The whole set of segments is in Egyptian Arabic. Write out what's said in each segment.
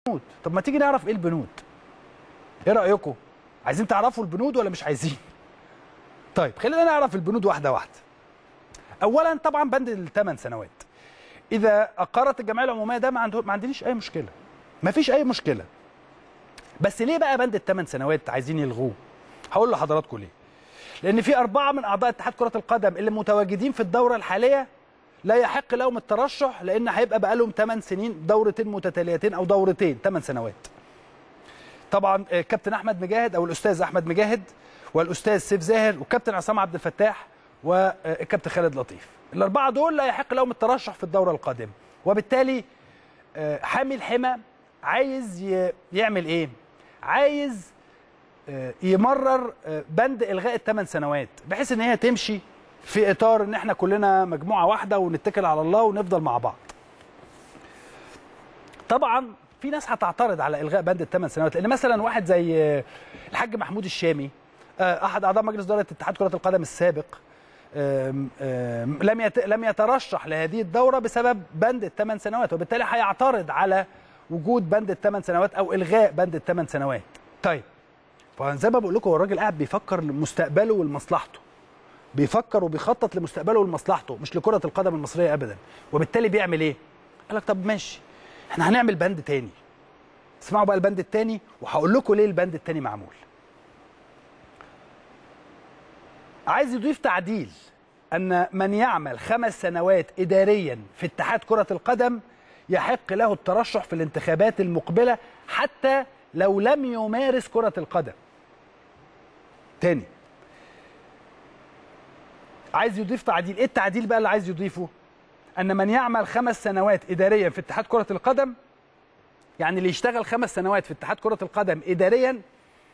البنود طب ما تيجي نعرف ايه البنود ايه رايكم عايزين تعرفوا البنود ولا مش عايزين طيب خلينا نعرف البنود واحده واحده اولا طبعا بند الثمان سنوات اذا اقرت الجمعيه العموميه ده ما, عنده ما عندنيش اي مشكله ما فيش اي مشكله بس ليه بقى بند الثمان سنوات عايزين يلغوه هقول لحضراتكم ليه لان في اربعه من اعضاء اتحاد كره القدم اللي متواجدين في الدوره الحاليه لا يحق لهم الترشح لان هيبقى بقى لهم 8 سنين دورتين متتاليتين او دورتين 8 سنوات طبعا كابتن احمد مجاهد او الاستاذ احمد مجاهد والاستاذ سيف زاهر والكابتن عصام عبد الفتاح والكابتن خالد لطيف الاربعه دول لا يحق لهم الترشح في الدوره القادمه وبالتالي حامي الحمى عايز يعمل ايه عايز يمرر بند الغاء الثمان سنوات بحيث ان هي تمشي في اطار ان احنا كلنا مجموعه واحده ونتكل على الله ونفضل مع بعض طبعا في ناس هتعترض على الغاء بند الثمان سنوات لان مثلا واحد زي الحاج محمود الشامي احد اعضاء مجلس اداره اتحاد كره القدم السابق أم أم لم لم يترشح لهذه الدوره بسبب بند الثمان سنوات وبالتالي هيعترض على وجود بند الثمان سنوات او الغاء بند الثمان سنوات طيب فزي ما بقول لكم هو الراجل قاعد بيفكر لمستقبله ولمصلحته بيفكر وبيخطط لمستقبله ولمصلحته مش لكره القدم المصريه ابدا وبالتالي بيعمل ايه قال لك طب ماشي احنا هنعمل بند تاني اسمعوا بقى البند التاني وهقول لكم ليه البند التاني معمول عايز يضيف تعديل ان من يعمل خمس سنوات اداريا في اتحاد كره القدم يحق له الترشح في الانتخابات المقبله حتى لو لم يمارس كره القدم تاني عايز يضيف تعديل ايه التعديل بقى اللي عايز يضيفه ان من يعمل خمس سنوات اداريا في اتحاد كره القدم يعني اللي يشتغل خمس سنوات في اتحاد كره القدم اداريا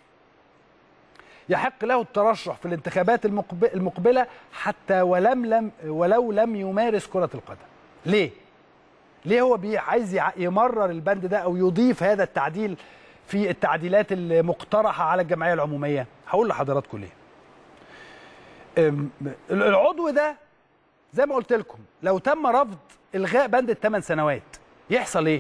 يحق له الترشح في الانتخابات المقبله حتى ولم لم ولو لم يمارس كره القدم ليه ليه هو عايز يمرر البند ده او يضيف هذا التعديل في التعديلات المقترحه على الجمعيه العموميه هقول لحضراتكم ليه العضو ده زي ما قلت لكم لو تم رفض الغاء بند الثمان سنوات يحصل ايه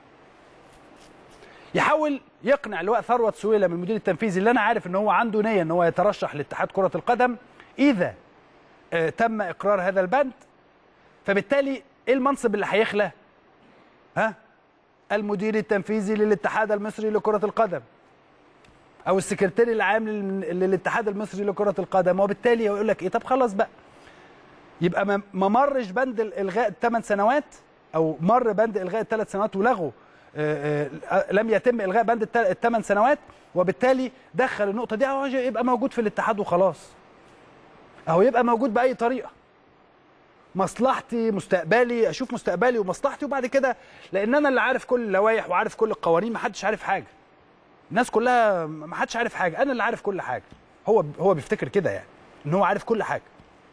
يحاول يقنع اللواء ثروت سويلم المدير التنفيذي اللي انا عارف ان هو عنده نيه ان هو يترشح لاتحاد كره القدم اذا تم اقرار هذا البند فبالتالي ايه المنصب اللي هيخلى ها المدير التنفيذي للاتحاد المصري لكره القدم او السكرتير العام للاتحاد المصري لكره القدم وبالتالي يقول لك ايه طب خلاص بقى يبقى ما مرش بند الغاء الثمان سنوات او مر بند الغاء الثلاث سنوات ولغوا لم يتم الغاء بند الثمان سنوات وبالتالي دخل النقطه دي اهو يبقى موجود في الاتحاد وخلاص اهو يبقى موجود باي طريقه مصلحتي مستقبلي اشوف مستقبلي ومصلحتي وبعد كده لان انا اللي عارف كل اللوائح وعارف كل القوانين ما حدش عارف حاجه الناس كلها ما حدش عارف حاجه انا اللي عارف كل حاجه هو هو بيفتكر كده يعني ان هو عارف كل حاجه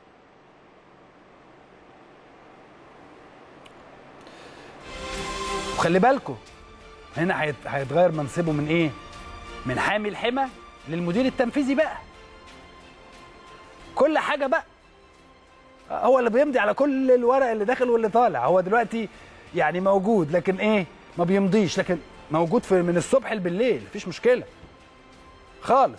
وخلي بالكم هنا هيتغير منصبه من ايه من حامي الحمى للمدير التنفيذي بقى كل حاجه بقى هو اللي بيمضي على كل الورق اللي داخل واللي طالع هو دلوقتي يعني موجود لكن ايه ما بيمضيش لكن موجود في من الصبح بالليل مفيش مشكله خالص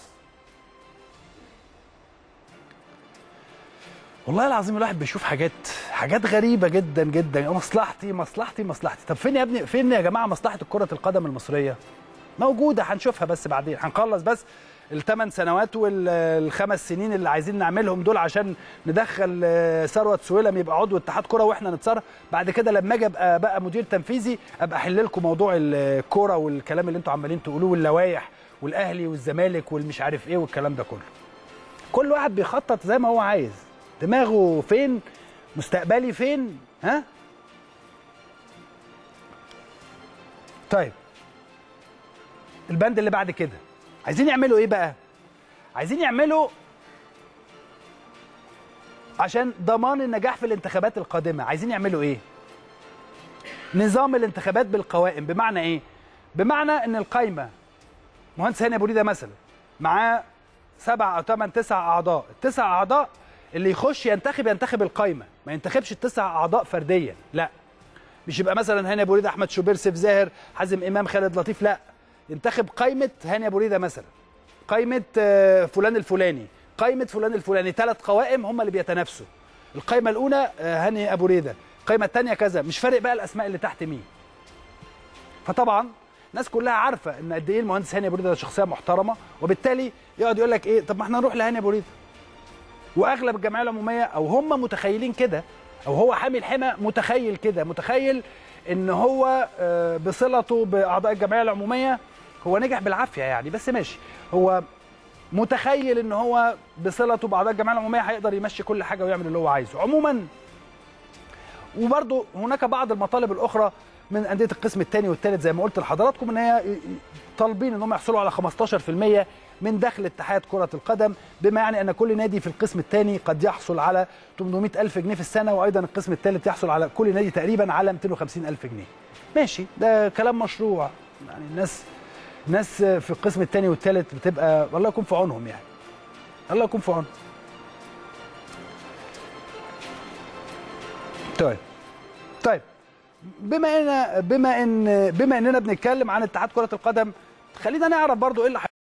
والله العظيم الواحد بيشوف حاجات حاجات غريبه جدا جدا مصلحتي مصلحتي مصلحتي طب فين يا ابني فين يا جماعه مصلحه كره القدم المصريه موجوده هنشوفها بس بعدين هنخلص بس الثمان سنوات والخمس سنين اللي عايزين نعملهم دول عشان ندخل ثروت سويلم يبقى عضو اتحاد كوره واحنا نتصرف بعد كده لما اجي ابقى بقى مدير تنفيذي ابقى احل لكم موضوع الكوره والكلام اللي انتوا عمالين تقولوه واللوائح والاهلي والزمالك والمش عارف ايه والكلام ده كله كل واحد بيخطط زي ما هو عايز دماغه فين مستقبلي فين ها طيب البند اللي بعد كده عايزين يعملوا ايه بقى عايزين يعملوا عشان ضمان النجاح في الانتخابات القادمه عايزين يعملوا ايه نظام الانتخابات بالقوائم بمعنى ايه بمعنى ان القايمه مهندس هاني ابو ريده مثلا معاه سبع او ثمان تسع اعضاء التسع اعضاء اللي يخش ينتخب ينتخب القايمه ما ينتخبش التسع اعضاء فرديا لا مش يبقى مثلا هاني ابو ريده احمد شوبير سيف زاهر حازم امام خالد لطيف لا ينتخب قائمه هاني ابو ريده مثلا قائمه آه، فلان الفلاني قائمه فلان الفلاني ثلاث قوائم هم اللي بيتنافسوا القائمه الاولى آه، هاني ابو ريده القائمه الثانيه كذا مش فارق بقى الاسماء اللي تحت مين فطبعا الناس كلها عارفه ان قد ايه المهندس هاني ابو ريده ده شخصيه محترمه وبالتالي يقعد يقول لك ايه طب ما احنا نروح لهاني ابو ريده واغلب الجمعيه العموميه او هم متخيلين كده او هو حامي الحمى متخيل كده متخيل ان هو آه، بصلته باعضاء الجمعيه العموميه هو نجح بالعافيه يعني بس ماشي هو متخيل ان هو بصلته باعضاء الجمعيه العموميه هيقدر يمشي كل حاجه ويعمل اللي هو عايزه عموما وبرضه هناك بعض المطالب الاخرى من انديه القسم الثاني والثالث زي ما قلت لحضراتكم ان هي طالبين ان هم يحصلوا على 15% من دخل اتحاد كره القدم بما يعني ان كل نادي في القسم الثاني قد يحصل على 800 الف جنيه في السنه وايضا القسم الثالث يحصل على كل نادي تقريبا على 250 الف جنيه ماشي ده كلام مشروع يعني الناس الناس في القسم الثاني والثالث بتبقى الله يكون في عونهم يعني الله يكون في عونهم طيب طيب بما ان بما ان بما اننا بنتكلم عن اتحاد كره القدم خلينا نعرف برضو ايه اللي